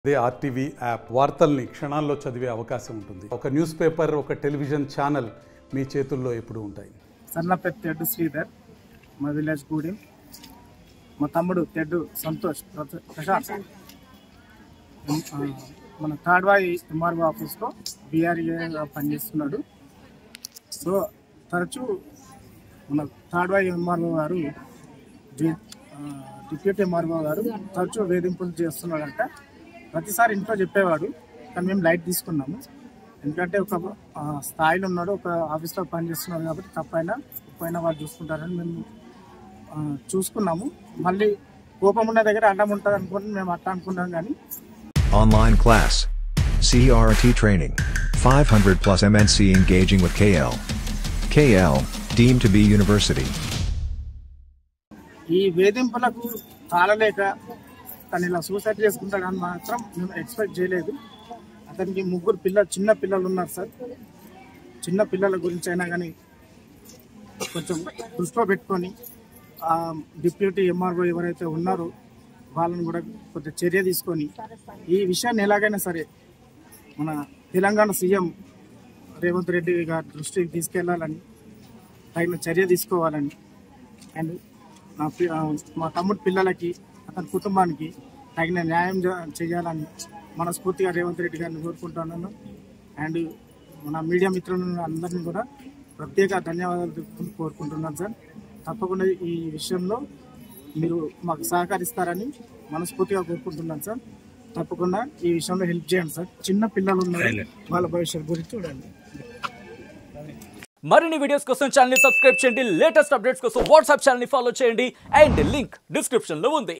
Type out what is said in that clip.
అదే RTV app వార్తల్ని క్షణాల్లో చదివే అవకాశం ఉంటుంది ఒక న్యూస్ పేపర్ ఒక టెలివిజన్ ఛానల్ మీ చేతుల్లో ఎప్పుడూ ఉంటాయి సన్నపెద్ద తెడ్డు శ్రీధర్ మా విలేజ్ గూడెం మా తమ్ముడు తెడ్డు సంతోష్ ప్రత- ప్రశాంత్ ఆ, మన తాడ్వాయి ఎంఆర్ఓ ఆఫీస్లో బీఆర్ఏగా పనిచేస్తున్నాడు సో తరచూ మన తాడ్వాయి ఎంఆర్ఓ గారు డి- ఆ, డిప్యూటీ ఎంఆర్ఓ గారు తరచూ వేధింపులు చేస్తున్నాడంట ప్రతిసారి ఇంట్లో చెప్పేవాడు కానీ మేము లైట్ తీసుకున్నాము ఎందుకంటే ఒక ఆ, స్థాయిలో ఉన్నాడు ఒక ఆఫీస్లో పనిచేస్తున్నాడు కాబట్టి తప్పైనా తప్పైనా వాళ్ళు చూసుకుంటారని మేము ఆ, చూసుకున్నాము మళ్ళీ కోపం ఉన్న దగ్గర అడ్డం ఉంటుంది అనుకుని మేము అట్లా అనుకున్నాం కానీ Online class. CRT training. 500 plus MNC engaging with KL. KL, deemed to be university. ఈ వేధింపులకు తాళలేక తను ఇలా సూసైడ్ చేసుకుంటాడని మాత్రం మేము ఎక్స్పెక్ట్ చేయలేదు అతనికి ముగ్గురు పిల్లలు చిన్న పిల్లలు ఉన్నారు సార్ చిన్న పిల్లల గురించి అయినా కానీ కొంచెం దృష్టిలో పెట్టుకొని ఆ డిప్యూటీ ఎంఆర్ఓ ఎవరైతే ఉన్నారో వాళ్ళని కూడా కొంచెం చర్య తీసుకొని ఈ విషయాన్ని ఎలాగైనా సరే మన తెలంగాణ సీఎం రేవంత్ రెడ్డి గారి దృష్టికి తీసుకెళ్లాలని తగిన చర్య తీసుకోవాలని అండ్ నా పి- ఆ, మా తమ్ముడు పిల్లలకి అతని కుటుంబానికి తగిన న్యాయం జ- చేయాలని మనస్ఫూర్తిగా రేవంత్ రెడ్డి గారిని కోరుకుంటున్నాను అండ్ మన మీడియా మిత్రులను అందరినీ కూడా ప్రత్యేక ధన్యవాదాలు తెలుపుకుంటూ కోరుకుంటున్నాను సార్ తప్పకుండా ఈ విషయంలో మీరు మాకు సహకరిస్తారని మనస్ఫూర్తిగా కోరుకుంటున్నాను సార్ తప్పకుండా ఈ విషయంలో హెల్ప్ చేయండి సార్ చిన్న పిల్లలు ఉన్నారు వాళ్ళ భవిష్యత్తు గురించి చూడండి మరిన్ని వీడియోస్ కోసం ఛానల్ ని సబ్స్క్రైబ్ చేయండి లేటెస్ట్ అప్డేట్స్ కోసం వాట్సాప్ ఛానల్ ని ఫాలో చేయండి అండ్ లింక్ డిస్క్రిప్షన్ లో ఉంది